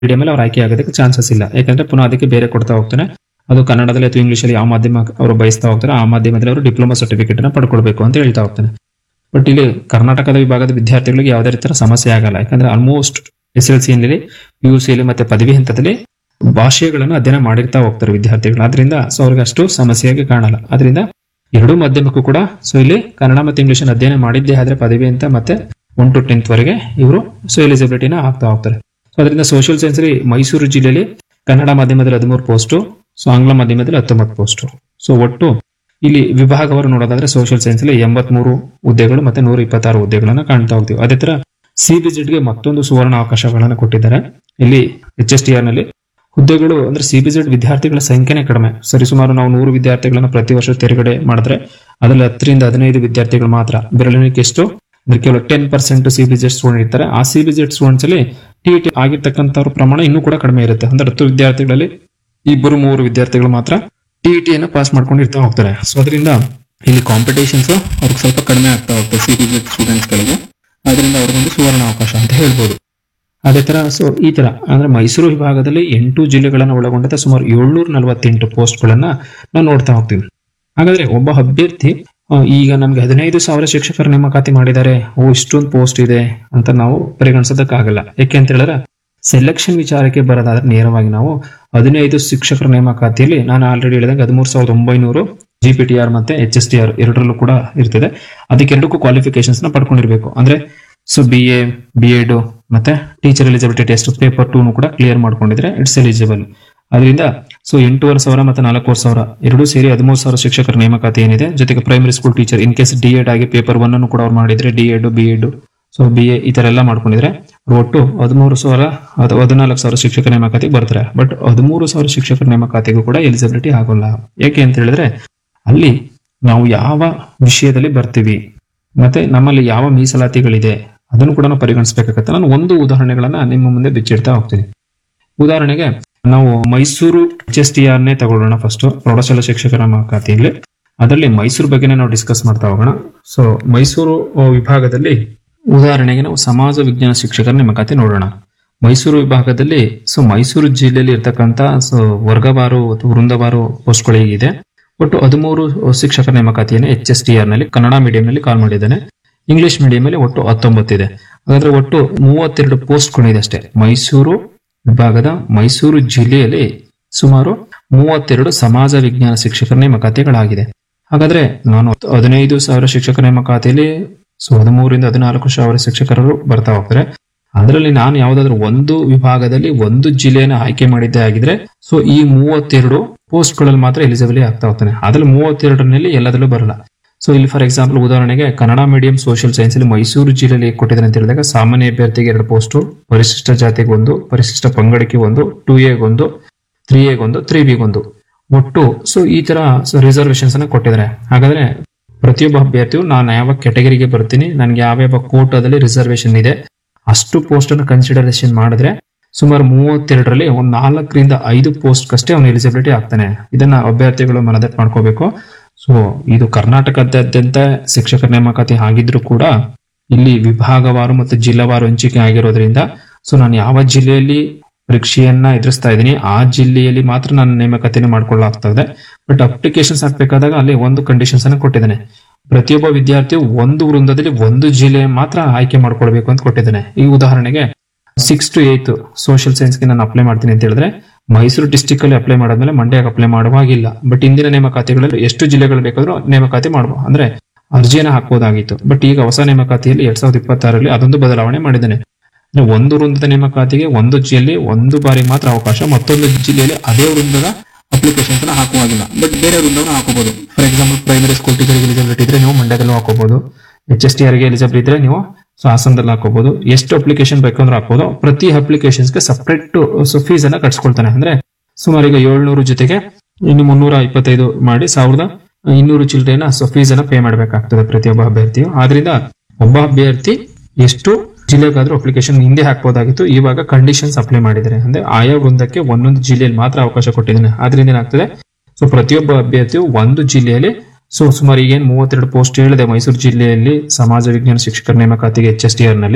medium ಅಲ್ಲಿ ಅವ್ರು ಆಯ್ಕೆ ಆಗೋದಕ್ಕೆ ಚಾನ್ಸಸ್ ಇಲ್ಲ ಯಾಕಂದ್ರೆ ಪುನಃ ಅದಕ್ಕೆ ಬೇರೆ ಕೊಡ್ತಾ ಹೋಗ್ತಾನೆ ಅದು ಕನ್ನಡದಲ್ಲಿ ಅಥವಾ ಇಂಗ್ಲಿಷಲ್ಲಿ ಯಾವ ಮಾಧ್ಯಮ ಅವರು ಬಯಸ್ತಾ ಹೋಗ್ತಾರೆ ಆ ಮಾಧ್ಯಮದಲ್ಲಿ ಅವರು ಡಿಪ್ಲೊಮಾ ಸರ್ಟಿಫಿಕೇಟ್ ಅನ್ನ ಪಡ್ಕೊಳ್ಬೇಕು ಅಂತ ಹೇಳ್ತಾ ಹೋಗ್ತಾನೆ ಬಟ್ ಇಲ್ಲಿ ಕರ್ನಾಟಕದ ವಿಭಾಗದ ವಿದ್ಯಾರ್ಥಿಗಳಿಗೆ ಯಾವುದೇ ರೀತಿಯ ಸಮಸ್ಯೆ ಆಗಲ್ಲ ಯಾಕಂದ್ರೆ almost S L C P U ಸಿಯಲ್ಲಿ ಮತ್ತೆ ಪದವಿ ಹಂತದಲ್ಲಿ ಭಾಷೆಗಳನ್ನು ಅಧ್ಯಯನ ಮಾಡಿರ್ತಾ ಹೋಗ್ತಾರೆ ವಿದ್ಯಾರ್ಥಿಗಳು ಆದ್ರಿಂದ ಸೊ ಅವ್ರಿಗೆ ಅಷ್ಟು ಸಮಸ್ಯೆಯಾಗಿ ಕಾಣಲ್ಲ ಆದ್ರಿಂದ ಎರಡೂ ಮಾಧ್ಯಮಕ್ಕೂ ಕೂಡ ಸೊ ಇಲ್ಲಿ ಕನ್ನಡ ಮತ್ತೆ ಇಂಗ್ಲಿಷ್ ಅಧ್ಯಯನ ಮಾಡಿದ್ದೇ ಆದ್ರೆ ಪದವಿ ಅಂತ ಮತ್ತೆ ಒನ್ ಟು ಟೆಂತ್ ವರೆಗೆ ಇವರು ಸೊ ಎಲಿಜಿಬಿಲಿಟಿನ ಆಗ್ತಾ ಹೋಗ್ತಾರೆ ಸೊ ಅದರಿಂದ ಸೋಷಿಯಲ್ ಸೈನ್ಸ್ ಅಲ್ಲಿ ಮೈಸೂರು ಜಿಲ್ಲೆಯಲ್ಲಿ ಕನ್ನಡ ಮಾಧ್ಯಮದಲ್ಲಿ ಹದಿಮೂರು ಪೋಸ್ಟು ಸೊ ಆಂಗ್ಲ ಮಾಧ್ಯಮದಲ್ಲಿ ಹತ್ತೊಂಬತ್ತು ಪೋಸ್ಟು ಸೊ ಒಟ್ಟು ಇಲ್ಲಿ ವಿಭಾಗವರು ನೋಡೋದಾದ್ರೆ ಸೋಷಿಯಲ್ ಸೈನ್ಸ್ ಅಲ್ಲಿ ಎಂಬತ್ಮೂರು ಹುದ್ದೆಗಳು ಮತ್ತೆ ನೂರ ಇಪ್ಪತ್ತಾರು ಹುದ್ದೆಗಳನ್ನ ಕಾಣ್ತಾ ಹೋಗ್ತೀವಿ ಅದೇ ತರ ಸಿಬಿಜೆಡ್ಗೆ ಮತ್ತೊಂದು ಸುವರ್ಣ ಅವಕಾಶಗಳನ್ನ ಕೊಟ್ಟಿದ್ದಾರೆ ಇಲ್ಲಿ ಎಚ್ ಎಸ್ ಟಿ ಆರ್ ನಲ್ಲಿ ಹುದ್ದೆಗಳು ಅಂದ್ರೆ ಸಿಬಿಜೆಡ್ ವಿದ್ಯಾರ್ಥಿಗಳ ಸಂಖ್ಯೆನೇ ಕಡಿಮೆ ಸರಿಸುಮಾರು ನಾವು ನೂರು ವಿದ್ಯಾರ್ಥಿಗಳನ್ನ ಪ್ರತಿ ವರ್ಷ ತೆರಗಡೆ ಮಾಡಿದ್ರೆ ಅದರಲ್ಲಿ ಹತ್ತರಿಂದ ಹದಿನೈದು ವಿದ್ಯಾರ್ಥಿಗಳು ಮಾತ್ರ ಬೆರಳಿನಕ್ಕೆ ಎಷ್ಟು ಅಂದ್ರೆ ಕೇವಲ ಟೆನ್ ಪರ್ಸೆಂಟ್ ಸಿಬಿಜೆಡ್ ಸ್ಟೂಡೆಂಟ್ ಇರ್ತಾರೆ ಆ ಸಿಬಿಜೆಡ್ ಸ್ಟೂಡೆಂಟ್ಸ್ ಅಲ್ಲಿ ಟಿ ಟಿ ಆಗಿರ್ತಕ್ಕಂಥವ್ರ ಪ್ರಮಾಣ ಇನ್ನೂ ಕೂಡ ಕಡಿಮೆ ಇರುತ್ತೆ ಅಂದ್ರೆ ಹತ್ತು ವಿದ್ಯಾರ್ಥಿಗಳಲ್ಲಿ ಇಬ್ಬರು ಮೂರು ವಿದ್ಯಾರ್ಥಿಗಳು ಮಾತ್ರ ಟಿ ಟಿಯನ್ನು ಪಾಸ್ ಮಾಡ್ಕೊಂಡು ಇರ್ತಾ ಹೋಗ್ತಾರೆ ಸೊ ಅದರಿಂದ ಇಲ್ಲಿ ಕಾಂಪಿಟೇಷನ್ಸ್ ಅವ್ರಿಗೆ ಸ್ವಲ್ಪ ಕಡಿಮೆ ಆಗ್ತಾ ಹೋಗ್ತದೆ ಸಿಬಿಜೆಡ್ ಸ್ಟೂಡೆಂಟ್ಸ್ ಗಳಿಗೆ ಅದರಿಂದ ಅವ್ರಿಗೊಂದು ಸುವರ್ಣ ಅವಕಾಶ ಅಂತ ಹೇಳ್ಬೋದು ಅದೇ ತರ ಸೊ ಈ ತರ ಅಂದ್ರೆ ಮೈಸೂರು ವಿಭಾಗದಲ್ಲಿ ಎಂಟು ಜಿಲ್ಲೆಗಳನ್ನು ಒಳಗೊಂಡಂತೆ ಸುಮಾರು ಏಳ್ನೂರ ನಲವತ್ತೆಂಟು ಪೋಸ್ಟ್ಗಳನ್ನ ನಾವು ನೋಡ್ತಾ ಹೋಗ್ತೀವಿ ಹಾಗಾದ್ರೆ ಒಬ್ಬ ಅಭ್ಯರ್ಥಿ ಆ, ಈಗ ನಮ್ಗೆ ಹದಿನೈದು ಸಾವಿರ ಶಿಕ್ಷಕರ ನೇಮಕಾತಿ ಮಾಡಿದ್ದಾರೆ ಓ ಇಷ್ಟೊಂದು ಪೋಸ್ಟ್ ಇದೆ ಅಂತ ನಾವು ಪರಿಗಣಿಸೋದಕ್ಕಾಗಲ್ಲ ಯಾಕೆ ಅಂತ ಹೇಳಿದ್ರೆ ಸೆಲೆಕ್ಷನ್ ವಿಚಾರಕ್ಕೆ ಬರೋದಾದ್ರೆ ನೇರವಾಗಿ ನಾವು ಹದಿನೈದು ಶಿಕ್ಷಕರ ನೇಮಕಾತಿಯಲ್ಲಿ ನಾನು ಆಲ್ರೆಡಿ ಹೇಳಿದಂಗೆ ಹದಿಮೂರು ಸಾವಿರದ ಒಂಬೈನೂರು ಜಿ ಪಿ ಟಿ ಆರ್ ಮತ್ತೆ ಎಚ್ ಎಸ್ ಟಿ ಆರ್ ಎರಡರಲ್ಲೂ ಕೂಡ ಇರ್ತದೆ ಅದಕ್ಕೆ ಎರಡಕ್ಕೂ ಕ್ವಾಲಿಫಿಕೇಶನ್ಸ್ ನ ಪಡ್ಕೊಂಡಿರ್ಬೇಕು ಅಂದ್ರೆ so B A B Ed ಮತ್ತೆ teacher eligibility test paper two ಕೂಡ ಕ್ಲಿಯರ್ ಮಾಡ್ಕೊಂಡಿದ್ರೆ ಇಟ್ಸ್ ಎಲಿಜಿಬಲ್ ಅದರಿಂದ ಸೊ ಎಂಟೂವರೆ ಸಾವಿರ ಮತ್ತೆ ನಾಲ್ಕೂವರೆ ಸಾವಿರ ಎರಡೂ ಸೇರಿ ಹದಿಮೂರು ಸಾವಿರ ಶಿಕ್ಷಕರ ನೇಮಕಾತಿ ಏನಿದೆ ಜೊತೆಗೆ primary school teacher in case D Ed ಆಗಿ ಪೇಪರ್ ಒನ್ ಅನ್ನು ಕೂಡ ಅವ್ರು ಮಾಡಿದ್ರೆ D Ed B Ed so B A ಈ ತರ ಎಲ್ಲ ಮಾಡ್ಕೊಂಡಿದ್ರೆ ಅವ್ರು ಒಟ್ಟು ಹದಿಮೂರು ಸಾವಿರ ಅಥವಾ ಹದಿನಾಲ್ಕು ಸಾವಿರ ಶಿಕ್ಷಕರ ನೇಮಕಾತಿಗೆ ಬರ್ತಾರೆ ಬಟ್ ಹದಿಮೂರು ಸಾವಿರ ಶಿಕ್ಷಕರ ನೇಮಕಾತಿಗೂ ಕೂಡ ಎಲಿಜಿಬಿಲಿಟಿ ಆಗೋಲ್ಲ ಯಾಕೆ ಅಂತ ಹೇಳಿದ್ರೆ ಅಲ್ಲಿ ನಾವು ಯಾವ ವಿಷಯದಲ್ಲಿ ಬರ್ತೀವಿ ಮತ್ತೆ ನಮ್ಮಲ್ಲಿ ಯಾವ ಮೀಸಲಾತಿಗಳಿದೆ ಅದನ್ನು ಕೂಡ ನಾವು ಪರಿಗಣಿಸಬೇಕಾಗತ್ತೆ ನಾನು ಒಂದು ಉದಾಹರಣೆಗಳನ್ನ ನಿಮ್ಮ ಮುಂದೆ ಬಿಚ್ಚಿಡ್ತಾ ಹೋಗ್ತೀನಿ ಉದಾಹರಣೆಗೆ ನಾವು Mysuru H S T R ನೇ ತಗೊಳ್ಳೋಣ ಫಸ್ಟ್ ಪ್ರೌಢಶಾಲಾ ಶಿಕ್ಷಕರ ನೇಮಕಾತಿಯಲ್ಲಿ ಅದರಲ್ಲಿ ಮೈಸೂರು ಬಗ್ಗೆನೇ ನಾವು ಡಿಸ್ಕಸ್ ಮಾಡ್ತಾ ಹೋಗೋಣ ಸೊ ಮೈಸೂರು ಆ, ವಿಭಾಗದಲ್ಲಿ ಉದಾಹರಣೆಗೆ ನಾವು ಸಮಾಜ ವಿಜ್ಞಾನ ಶಿಕ್ಷಕರ ನೇಮಕಾತಿ ನೋಡೋಣ ಮೈಸೂರು ವಿಭಾಗದಲ್ಲಿ ಸೊ ಮೈಸೂರು ಜಿಲ್ಲೆಯಲ್ಲಿ ಇರ್ತಕ್ಕಂತ ಸೊ ವರ್ಗವಾರು ಅಥವಾ ವೃಂದವಾರು ಪೋಸ್ಟ್ಗಳಿಗಿದೆ ಒಟ್ಟು ಹದಿಮೂರು ಶಿಕ್ಷಕರ ನೇಮಕಾತಿಯನ್ನು ಎಚ್ ಎಸ್ ಟಿ ಆರ್ ನಲ್ಲಿ ಕನ್ನಡ ಮೀಡಿಯಂ ನಲ್ಲಿ ಕಾಲ್ ಮಾಡಿದ್ದಾನೆ ಇಂಗ್ಲಿಷ್ ಮೀಡಿಯಂ ಅಲ್ಲಿ ಒಟ್ಟು ಹತ್ತೊಂಬತ್ತಿದೆ ಹಾಗಾದ್ರೆ ಒಟ್ಟು ಮೂವತ್ತೆರಡು ಪೋಸ್ಟ್ಗಳಿದೆ ಅಷ್ಟೇ ಮೈಸೂರು ವಿಭಾಗದ ಮೈಸೂರು ಜಿಲ್ಲೆಯಲ್ಲಿ ಸುಮಾರು ಮೂವತ್ತೆರಡು ಸಮಾಜ ವಿಜ್ಞಾನ ಶಿಕ್ಷಕರ ನೇಮಕಾತಿಗಳಾಗಿದೆ ಹಾಗಾದ್ರೆ ನಾನು ಹದಿನೈದು ಸಾವಿರ ಶಿಕ್ಷಕರ ನೇಮಕಾತಿಯಲ್ಲಿ ಸೊ ಹದಿಮೂರಿಂದ ಹದಿನಾಲ್ಕು ಸಾವಿರ ಶಿಕ್ಷಕರು ಬರ್ತಾ ಹೋಗ್ತಾರೆ ಅದರಲ್ಲಿ ನಾನು ಯಾವ್ದಾದ್ರು ಒಂದು ವಿಭಾಗದಲ್ಲಿ ಒಂದು ಜಿಲ್ಲೆಯನ್ನು ಆಯ್ಕೆ ಮಾಡಿದ್ದೇ ಆಗಿದ್ರೆ ಸೊ ಈ ಮೂವತ್ತೆರಡು ಪೋಸ್ಟ್ ಗಳಲ್ಲಿ ಮಾತ್ರ ಎಲಿಜಿಬಲಿ ಆಗ್ತಾ ಹೋಗ್ತಾನೆ ಅದ್ರಲ್ಲಿ ಮೂವತ್ತೆರಡರಲ್ಲಿ ಎಲ್ಲದರಲ್ಲೂ ಬರಲ್ಲ ಸೊ ಇಲ್ಲಿ ಫಾರ್ ಎಕ್ಸಾಂಪಲ್ ಉದಾಹರಣೆಗೆ ಕನ್ನಡ ಮೀಡಿಯಂ ಸೋಷಿಯಲ್ ಸೈನ್ಸ್ ಅಲ್ಲಿ ಮೈಸೂರು ಜಿಲ್ಲೆಯಲ್ಲಿ ಕೊಟ್ಟಿದ್ದಾರೆ ಅಂತ ಹೇಳಿದಾಗ ಸಾಮಾನ್ಯ ಅಭ್ಯರ್ಥಿಗೆ ಎರಡು ಪೋಸ್ಟ್ ಪರಿಶಿಷ್ಟ ಜಾತಿಗೆ ಒಂದು ಪರಿಶಿಷ್ಟ ಪಂಗಡಕ್ಕೆ ಒಂದು ಟೂ ಎಗೊಂದು ತ್ರೀ ಎಗೊಂದು ತ್ರೀ ಬಿಗೊಂದು ಒಟ್ಟು ಸೊ ಈ ತರ ರಿಸರ್ವೇಶನ್ಸ್ ಅನ್ನ ಕೊಟ್ಟಿದ್ದಾರೆ ಹಾಗಾದ್ರೆ ಪ್ರತಿಯೊಬ್ಬ ಅಭ್ಯರ್ಥಿಯು ನಾನು ಯಾವ ಕೆಟಗರಿಗೆ ಬರ್ತೀನಿ ನನಗೆ ಯಾವ ಯಾವ ಕೋಟಾದಲ್ಲಿ ರಿಸರ್ವೇಶನ್ ಇದೆ ಅಷ್ಟು ಪೋಸ್ಟ್ ಅನ್ನು ಕನ್ಸಿಡರೇಷನ್ ಮಾಡಿದ್ರೆ ಸುಮಾರು ಮೂವತ್ತೆರಡರಲ್ಲಿ ಒಂದ್ ನಾಲ್ಕರಿಂದ ಐದು ಪೋಸ್ಟ್ ಅಷ್ಟೇ ಅವನು ಎಲಿಜಿಬಿಲಿಟಿ ಆಗ್ತಾನೆ ಇದನ್ನ ಅಭ್ಯರ್ಥಿಗಳು ಮನದಟ್ಟು ಮಾಡ್ಕೋಬೇಕು ಸೊ ಇದು ಕರ್ನಾಟಕದಾದ್ಯಂತ ಶಿಕ್ಷಕರ ನೇಮಕಾತಿ ಆಗಿದ್ರು ಕೂಡ ಇಲ್ಲಿ ವಿಭಾಗವಾರು ಮತ್ತು ಜಿಲ್ಲಾವಾರು ಹಂಚಿಕೆ ಆಗಿರೋದ್ರಿಂದ ಸೊ ನಾನು ಯಾವ ಜಿಲ್ಲೆಯಲ್ಲಿ ಪರೀಕ್ಷೆಯನ್ನ ಎದುರಿಸ್ತಾ ಇದ್ದೀನಿ ಆ ಜಿಲ್ಲೆಯಲ್ಲಿ ಮಾತ್ರ ನಾನು ನೇಮಕಾತಿನ ಮಾಡ್ಕೊಳ್ಳಾಗ್ತದೆ ಬಟ್ ಅಪ್ಲಿಕೇಶನ್ಸ್ ಹಾಕ್ಬೇಕಾದಾಗ ಅಲ್ಲಿ ಒಂದು ಕಂಡೀಷನ್ಸ್ ಅನ್ನು ಕೊಟ್ಟಿದ್ದಾನೆ ಪ್ರತಿಯೊಬ್ಬ ವಿದ್ಯಾರ್ಥಿಯು ಒಂದು ವೃಂದದಲ್ಲಿ ಒಂದು ಜಿಲ್ಲೆ ಮಾತ್ರ ಆಯ್ಕೆ ಮಾಡ್ಕೊಳ್ಬೇಕು ಅಂತ ಕೊಟ್ಟಿದ್ದಾನೆ ಈ ಉದಾಹರಣೆಗೆ ಸಿಕ್ಸ್ ಟು ಏತ್ ಸೋಷಿಯಲ್ ಸೈನ್ಸ್ಗೆ ನಾನು ಅಪ್ಲೈ ಮಾಡ್ತೀನಿ ಅಂತ ಹೇಳಿದ್ರೆ ಮೈಸೂರು ಡಿಸ್ಟಿಕ್ ಅಲ್ಲಿ ಅಪ್ಲೈ ಮಾಡಾದ್ಮೇಲೆ ಮಂಡ್ಯಕ್ಕೆ ಅಪ್ಲೈ ಮಾಡುವಾಗಿಲ್ಲ ಬಟ್ ಇಂದಿನ ನೇಮಕಾತಿಗಳಲ್ಲಿ ಎಷ್ಟು ಜಿಲ್ಲೆಗಳು ಬೇಕಾದ್ರೂ ನೇಮಕಾತಿ ಮಾಡಬಹುದು ಅಂದ್ರೆ ಅರ್ಜಿಯನ್ನ ಹಾಕಬಹುದಾಗಿತ್ತು ಬಟ್ ಈಗ ಹೊಸ ನೇಮಕಾತಿಯಲ್ಲಿ ಎರಡ್ ಸಾವಿರದ ಇಪ್ಪತ್ತಾರಲ್ಲಿ ಅದೊಂದು ಬದಲಾವಣೆ ಮಾಡಿದ್ದಾನೆ ಅಂದ್ರೆ ಒಂದು ವೃಂದದ ನೇಮಕಾತಿಗೆ ಒಂದು ಜಿಲ್ಲೆ ಒಂದು ಬಾರಿ ಮಾತ್ರ ಅವಕಾಶ ಮತ್ತೊಂದು ಜಿಲ್ಲೆಯಲ್ಲಿ ಅದೇ ವೃಂದದ ಅಪ್ಲಿಕೇಶನ್ಸ್ ಹಾಕುವಾಗಿಲ್ಲ ಬಟ್ ಬೇರೆ ವೃಂದವನ್ನು ಹಾಕೋಬಹುದು for example primary school teacher eligibility ಇದ್ರೆ ನೀವು ಮಂಡ್ಯದಲ್ಲೂ ಹಾಕೋಬಹುದು ಎಚ್ ಎಸ್ ಟಿ ಆರ್ಗೆ ಎಲಿಜಿಬಲ್ ಇದ್ರೆ ನೀವು ಸೊ ಹಾಸನದಲ್ಲಿ ಹಾಕೋಬಹುದು ಎಷ್ಟು ಅಪ್ಲಿಕೇಶನ್ ಬೇಕಂದ್ರೆ ಹಾಕೋಬಹುದು ಪ್ರತಿ ಅಪ್ಲಿಕೇಶನ್ಸ್ಗೆ ಸಪ್ರೇಟ್ ಸೊ ಫೀಸ್ ಅನ್ನ ಕಟ್ಸ್ಕೊಳ್ತಾನೆ ಅಂದ್ರೆ ಸುಮಾರು ಈಗ ಏಳ್ನೂರು ಜೊತೆಗೆ ಇನ್ನು ಮುನ್ನೂರ ಇಪ್ಪತ್ತೈದು ಮಾಡಿ ಸಾವಿರದ ಇನ್ನೂರು ಚಿಲ್ಡ್ರನ್ನ ಸೊ ಫೀಸ್ ಅನ್ನ ಪೇ ಮಾಡಬೇಕಾಗ್ತದೆ ಪ್ರತಿಯೊಬ್ಬ ಅಭ್ಯರ್ಥಿಯು ಆದ್ರಿಂದ ಒಬ್ಬ ಅಭ್ಯರ್ಥಿ ಎಷ್ಟು ಜಿಲ್ಲೆಗಾದ್ರೂ ಅಪ್ಲಿಕೇಶನ್ ಹಿಂದೆ ಹಾಕ್ಬೋದಾಗಿತ್ತು ಇವಾಗ ಕಂಡೀಷನ್ಸ್ ಅಪ್ಲೈ ಮಾಡಿದ್ದಾರೆ ಅಂದ್ರೆ ಆಯಾ ವೃಂದಕ್ಕೆ ಒಂದೊಂದು ಜಿಲ್ಲೆಯಲ್ಲಿ ಮಾತ್ರ ಅವಕಾಶ ಕೊಟ್ಟಿದ್ದಾನೆ ಆದ್ರಿಂದ ಏನಾಗ್ತದೆ ಸೊ ಪ್ರತಿಯೊಬ್ಬ ಅಭ್ಯರ್ಥಿಯು ಒಂದು ಜಿಲ್ಲೆಯಲ್ಲಿ ಸೊ ಸುಮಾರು ಈಗೇನು ಮೂವತ್ತೆರಡು ಪೋಸ್ಟ್ ಹೇಳಿದೆ ಮೈಸೂರು ಜಿಲ್ಲೆಯಲ್ಲಿ ಸಮಾಜ ವಿಜ್ಞಾನ ಶಿಕ್ಷಕರ ನೇಮಕಾತಿಗೆ ಎಚ್ ಎಸ್ ಟಿ ಆರ್ ನಲ್ಲಿ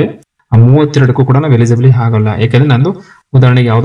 ಆ ಮೂವತ್ತೆರಡಕ್ಕೂ ಕೂಡ ನಾವು ಎಲಿಜಿಬಲಿ ಆಗಲ್ಲ ಯಾಕಂದ್ರೆ ನಂದು ಉದಾಹರಣೆಗೆ ಯಾವುದೋ